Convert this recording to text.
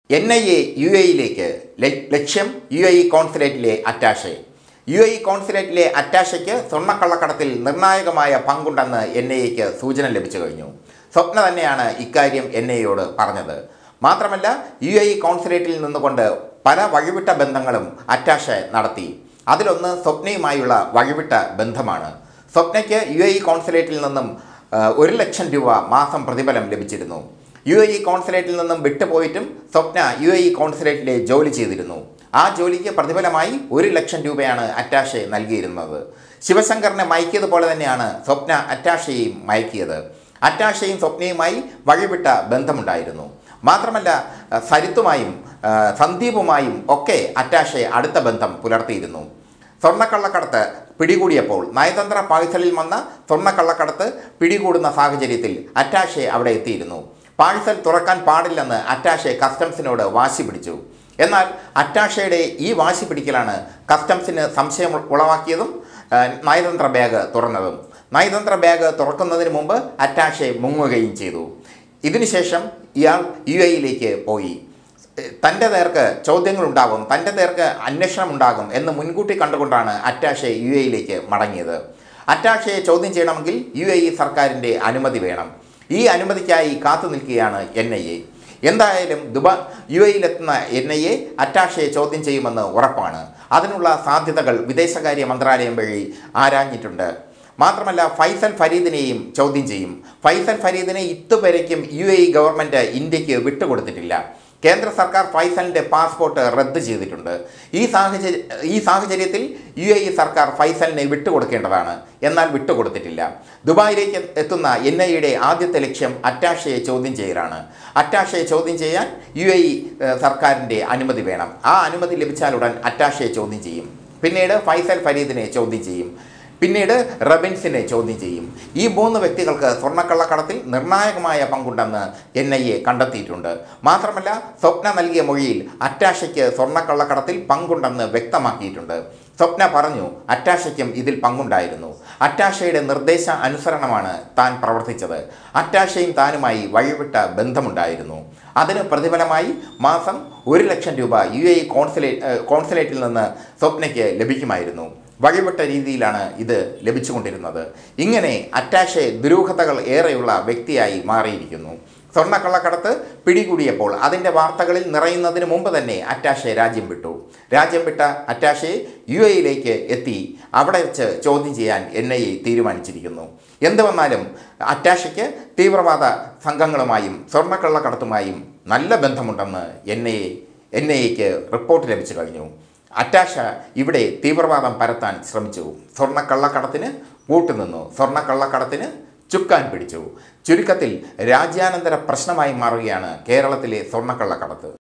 N I A U എയിലേക്ക് ലക്ഷ്യം U A E കോൺസുലേറ്റിലെ അറ്റാഷെ യു എ ഇ കോൺസുലേറ്റിലെ അറ്റാഷയ്ക്ക് സ്വർണ്ണക്കള്ളക്കടത്തിൽ നിർണായകമായ പങ്കുണ്ടെന്ന് എൻ ഐ എക്ക് സൂചന ലഭിച്ചു കഴിഞ്ഞു സ്വപ്ന തന്നെയാണ് ഇക്കാര്യം എൻ ഐയോട് പറഞ്ഞത് മാത്രമല്ല യു എ ഇ കോൺസുലേറ്റിൽ നിന്നുകൊണ്ട് പല വഴിവിട്ട ബന്ധങ്ങളും അറ്റാഷെ നടത്തി അതിലൊന്ന് സ്വപ്നയുമായുള്ള വഴിവിട്ട ബന്ധമാണ് സ്വപ്നയ്ക്ക് യു എ ഇ കോൺസുലേറ്റിൽ നിന്നും ആ, ഒരു ലക്ഷം രൂപ മാസം പ്രതിഫലം ലഭിച്ചിരുന്നു യു എ ഇ കോൺസുലേറ്റിൽ നിന്നും വിട്ടുപോയിട്ടും സ്വപ്ന യു എ ഇ കോൺസുലേറ്റിലെ ജോലി ചെയ്തിരുന്നു ആ ജോലിക്ക് പ്രതിഫലമായി ഒരു ലക്ഷം രൂപയാണ് അറ്റാഷെ നൽകിയിരുന്നത് ശിവശങ്കറിനെ മയക്കിയതുപോലെ തന്നെയാണ് സ്വപ്ന അറ്റാഷയെയും മയക്കിയത് അറ്റാഷയും സ്വപ്നയുമായി വഴിവിട്ട ബന്ധമുണ്ടായിരുന്നു മാത്രമല്ല ആ, സരിത്തുമായും ആ, സന്ദീപുമായും ഒക്കെ അറ്റാഷെ അടുത്ത ബന്ധം പുലർത്തിയിരുന്നു സ്വർണ്ണക്കള്ളക്കടത്ത് പിടികൂടിയപ്പോൾ നയതന്ത്ര പാഴ്സലിൽ വന്ന സ്വർണ്ണക്കള്ളക്കടത്ത് പിടികൂടുന്ന സാഹചര്യത്തിൽ അറ്റാഷെ അവിടെ എത്തിയിരുന്നു പാഴ്സൽ തുറക്കാൻ പാടില്ലെന്ന് അറ്റാഷെ കസ്റ്റംസിനോട് വാശി പിടിച്ചു എന്നാൽ അറ്റാഷയുടെ ഈ വാശി പിടിക്കലാണ് കസ്റ്റംസിന് സംശയം ഉളവാക്കിയതും ആ, നയതന്ത്ര ബാഗ് തുറന്നതും നയതന്ത്ര ബാഗ് തുറക്കുന്നതിന് മുമ്പ് അറ്റാഷെ മുങ്ങുകയും ചെയ്തു ഇതിനുശേഷം ഇയാൾ യു എയിലേക്ക് പോയി തൻ്റെ നേർക്ക് ചോദ്യങ്ങളുണ്ടാകും തൻ്റെ നേർക്ക് അന്വേഷണം ഉണ്ടാകും എന്ന് മുൻകൂട്ടി കണ്ടുകൊണ്ടാണ് അറ്റാഷെ യു എയിലേക്ക് മടങ്ങിയത് അറ്റാഷയെ ചോദ്യം ചെയ്യണമെങ്കിൽ യു എ ഇ സർക്കാരിൻ്റെ അനുമതി വേണം ഈ അനുമതിക്കായി കാത്തു നിൽക്കുകയാണ് എൻ ഐ എ എന്തായാലും ദുബാ യു എയിലെത്തുന്ന എൻ ഐ എ അറ്റാഷയെ ചോദ്യം ചെയ്യുമെന്ന് ഉറപ്പാണ് അതിനുള്ള സാധ്യതകൾ വിദേശകാര്യ മന്ത്രാലയം വഴി ആരാഞ്ഞിട്ടുണ്ട് മാത്രമല്ല ഫൈസൽ ഫരീദിനെയും ചോദ്യം ചെയ്യും ഫൈസൽ ഫരീദിനെ ഇതുവരയ്ക്കും യു എ ഇ ഗവൺമെൻറ് ഇന്ത്യക്ക് വിട്ടുകൊടുത്തിട്ടില്ല കേന്ദ്ര സർക്കാർ ഫൈസലിൻ്റെ പാസ്പോർട്ട് റദ്ദ് ചെയ്തിട്ടുണ്ട് ഈ സാഹചര്യ ഈ സാഹചര്യത്തിൽ യു എ ഇ സർക്കാർ ഫൈസലിനെ വിട്ടുകൊടുക്കേണ്ടതാണ് എന്നാൽ വിട്ടുകൊടുത്തിട്ടില്ല ദുബായിലേക്ക് എത്തുന്ന എൻ ഐയുടെ ആദ്യത്തെ ലക്ഷ്യം അറ്റാഷയെ ചോദ്യം ചെയ്യലാണ് അറ്റാഷയെ ചോദ്യം ചെയ്യാൻ യു എ ഇ സർക്കാരിൻ്റെ അനുമതി വേണം ആ അനുമതി ലഭിച്ചാലുടൻ അറ്റാഷയെ ചോദ്യം ചെയ്യും പിന്നീട് ഫൈസൽ ഫരീദിനെ ചോദ്യം ചെയ്യും പിന്നീട് റബിൻസിനെ ചോദ്യം ചെയ്യും ഈ മൂന്ന് വ്യക്തികൾക്ക് സ്വർണ്ണക്കള്ളക്കടത്തിൽ നിർണായകമായ പങ്കുണ്ടെന്ന് എൻ ഐ എ കണ്ടെത്തിയിട്ടുണ്ട് മാത്രമല്ല സ്വപ്ന നൽകിയ മൊഴിയിൽ അറ്റാഷയ്ക്ക് സ്വർണ്ണക്കള്ളക്കടത്തിൽ പങ്കുണ്ടെന്ന് വ്യക്തമാക്കിയിട്ടുണ്ട് സ്വപ്ന പറഞ്ഞു അറ്റാഷയ്ക്കും ഇതിൽ പങ്കുണ്ടായിരുന്നു അറ്റാഷയുടെ നിർദ്ദേശ അനുസരണമാണ് താൻ പ്രവർത്തിച്ചത് അറ്റാഷയും താനുമായി വഴിവിട്ട ബന്ധമുണ്ടായിരുന്നു അതിന് പ്രതിഫലമായി മാസം ഒരു ലക്ഷം രൂപ യു എ കോൺസുലേറ്റ് കോൺസുലേറ്റിൽ നിന്ന് സ്വപ്നയ്ക്ക് ലഭിക്കുമായിരുന്നു വഴിവിട്ട രീതിയിലാണ് ഇത് ലഭിച്ചുകൊണ്ടിരുന്നത് ഇങ്ങനെ അറ്റാഷെ ദുരൂഹതകൾ ഏറെയുള്ള വ്യക്തിയായി മാറിയിരിക്കുന്നു സ്വർണ്ണക്കള്ളക്കടത്ത് പിടികൂടിയപ്പോൾ അതിൻ്റെ വാർത്തകളിൽ നിറയുന്നതിന് മുമ്പ് തന്നെ അറ്റാഷെ രാജ്യം വിട്ടു രാജ്യം വിട്ട അറ്റാഷെ യു എയിലേക്ക് എത്തി അവിടെ വെച്ച് ചോദ്യം ചെയ്യാൻ എൻ ഐ എ തീരുമാനിച്ചിരിക്കുന്നു എന്ത് വന്നാലും അറ്റാഷയ്ക്ക് തീവ്രവാദ സംഘങ്ങളുമായും സ്വർണ്ണക്കള്ളക്കടത്തുമായും നല്ല ബന്ധമുണ്ടെന്ന് എൻ ഐ എൻ ഐ എക്ക് റിപ്പോർട്ട് ലഭിച്ചു കഴിഞ്ഞു അറ്റാഷ ഇവിടെ തീവ്രവാദം പരത്താൻ ശ്രമിച്ചു സ്വർണ്ണക്കള്ളക്കടത്തിന് കൂട്ടുനിന്നു സ്വർണ്ണക്കള്ളക്കടത്തിന് ചുക്കാൻ പിടിച്ചു ചുരുക്കത്തിൽ രാജ്യാനന്തര പ്രശ്നമായി മാറുകയാണ് കേരളത്തിലെ സ്വർണ്ണക്കള്ളക്കടത്ത്